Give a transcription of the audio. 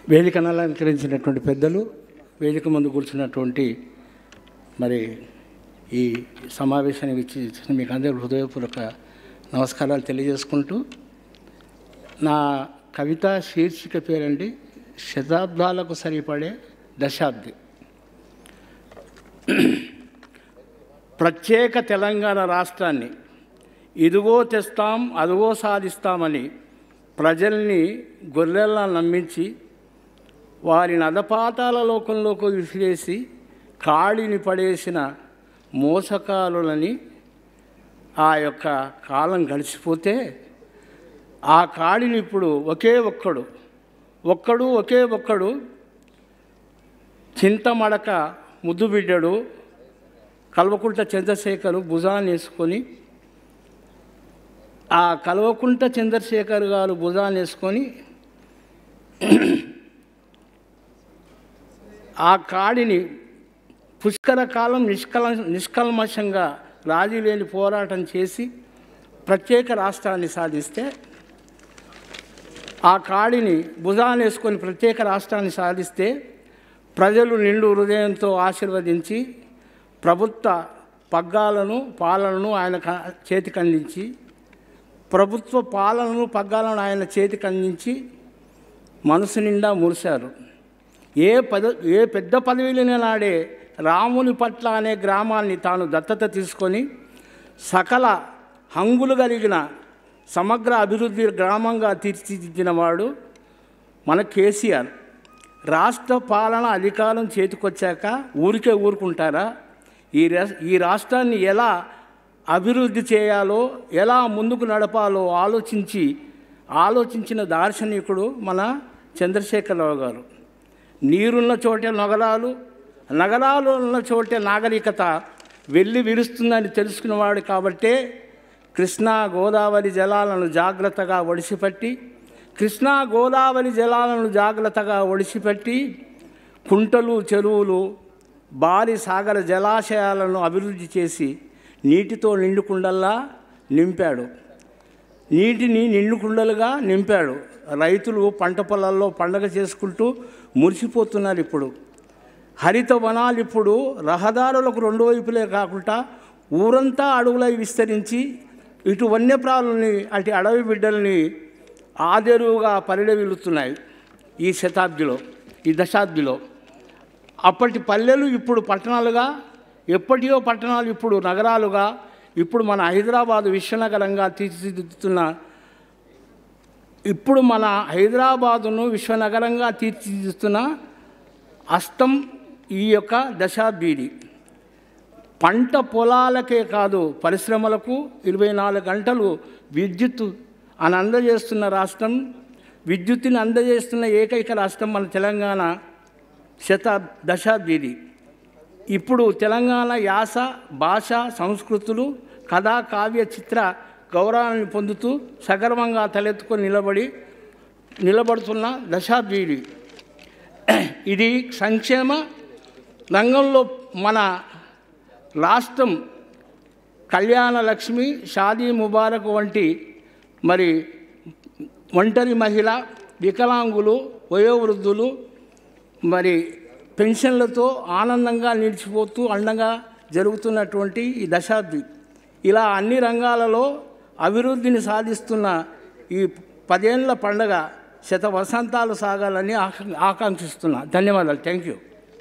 వేదికను అలంకరించినటువంటి పెద్దలు వేదిక ముందు కూర్చున్నటువంటి మరి ఈ సమావేశానికి ఇచ్చి మీకు అందరూ హృదయపూర్వక నమస్కారాలు తెలియజేసుకుంటూ నా కవిత శీర్షిక పేరండి శతాబ్దాలకు సరిపడే దశాబ్ది ప్రత్యేక తెలంగాణ రాష్ట్రాన్ని ఇదిగో తెస్తాం అదిగో సాధిస్తామని ప్రజల్ని గొర్రెల్లా నమ్మించి వారిని అధపాతాల లోకంలోకి విసిరేసి కాళిని పడేసిన మోసకాలులని ఆ యొక్క కాలం గడిచిపోతే ఆ కాడిని ఇప్పుడు ఒకే ఒక్కడు ఒక్కడు ఒకే ఒక్కడు చింతమడక ముద్దుబిడ్డడు కల్వకుంట చంద్రశేఖరు భుజాన్ని వేసుకొని ఆ కల్వకుంట చంద్రశేఖర్ గారు భుజాన్ని వేసుకొని ఆ కాడిని పుష్కర కాలం నిష్కల నిష్కల్మషంగా రాజీ లేని పోరాటం చేసి ప్రత్యేక రాష్ట్రాన్ని సాధిస్తే ఆ కాడిని భుజాన్ని వేసుకొని ప్రత్యేక రాష్ట్రాన్ని సాధిస్తే ప్రజలు నిండు హృదయంతో ఆశీర్వదించి ప్రభుత్వ పగ్గాలను పాలనను ఆయన క- చేతికి అందించి ప్రభుత్వ పాలనను పగ్గాలను ఆయన చేతికి అందించి మనసు నిండా మురిశారు ఏ పద ఏ పెద్ద పదవిలోనే నాడే రాముని పట్ల అనే గ్రామాన్ని తాను దత్తత తీసుకొని సకల హంగులు కలిగిన సమగ్ర అభివృద్ధి గ్రామంగా తీర్చిదిద్దిన వాడు మన కేసీఆర్ రాష్ట్ర పాలన అధికారం చేతికొచ్చాక ఊరికే ఊరుకుంటారా ఈ రా- ఈ రాష్ట్రాన్ని ఎలా అభివృద్ధి చేయాలో ఎలా ముందుకు నడపాలో ఆలోచించి ఆలోచించిన దార్శనికుడు మన చంద్రశేఖరరావు గారు నీరున్న చోటే నగరాలు నగరాలు ఉన్న చోటే నాగరికత వెళ్ళి విరుస్తుందని తెలుసుకున్నవాడు కాబట్టే కృష్ణా గోదావరి జలాలను జాగ్రత్తగా ఒడిసిపట్టి కృష్ణా గోదావరి జలాలను జాగ్రత్తగా ఒడిసిపెట్టి కుంటలు చెరువులు భారీ సాగర జలాశయాలను అభివృద్ధి చేసి నీటితో నిండుకుండల్లా నింపాడు నీటిని నిండు కుండలుగా నింపాడు రైతులు పంట పొలాల్లో పండగ చేసుకుంటూ మురిసిపోతున్నారు ఇప్పుడు హరిత వనాలు ఇప్పుడు రహదారులకు రెండు వైపులే కాకుండా ఊరంతా అడవులై విస్తరించి ఇటు వన్యప్రాణుల్ని అటు అడవి బిడ్డల్ని ఆదెరువుగా పరిడవిల్లుతున్నాయి ఈ శతాబ్దిలో ఈ దశాబ్దిలో అప్పటి పల్లెలు ఇప్పుడు పట్టణాలుగా ఎప్పటియో పట్టణాలు ఇప్పుడు నగరాలుగా ఇప్పుడు మన హైదరాబాదు విశ్వనగరంగా తీర్చిదిద్దుతున్న ఇప్పుడు మన హైదరాబాదును విశ్వనగరంగా తీర్చిదిద్దుతున్న అస్తం ఈ యొక్క దశాబ్దీది పంట పొలాలకే కాదు పరిశ్రమలకు ఇరవై నాలుగు గంటలు విద్యుత్ అని అందజేస్తున్న రాష్ట్రం విద్యుత్తుని అందజేస్తున్న ఏకైక రాష్ట్రం మన తెలంగాణ శత దశాబ్దిది ఇప్పుడు తెలంగాణ యాస భాష సంస్కృతులు కథా కావ్య చిత్ర గౌరవాన్ని పొందుతూ సగర్వంగా తలెత్తుకొని నిలబడి నిలబడుతున్న దశాబ్దిది ఇది సంక్షేమ రంగంలో మన రాష్ట్రం కళ్యాణ లక్ష్మి షాదీ ముబారక్ వంటి మరి ఒంటరి మహిళ వికలాంగులు వయోవృద్ధులు మరి పెన్షన్లతో ఆనందంగా నిలిచిపోతూ అండంగా జరుగుతున్నటువంటి ఈ దశాబ్ది ఇలా అన్ని రంగాలలో అభివృద్ధిని సాధిస్తున్న ఈ పదేళ్ల పండగ శత వసంతాలు సాగాలని ఆకా- ఆకాంక్షిస్తున్నా ధన్యవాదాలు థ్యాంక్ యూ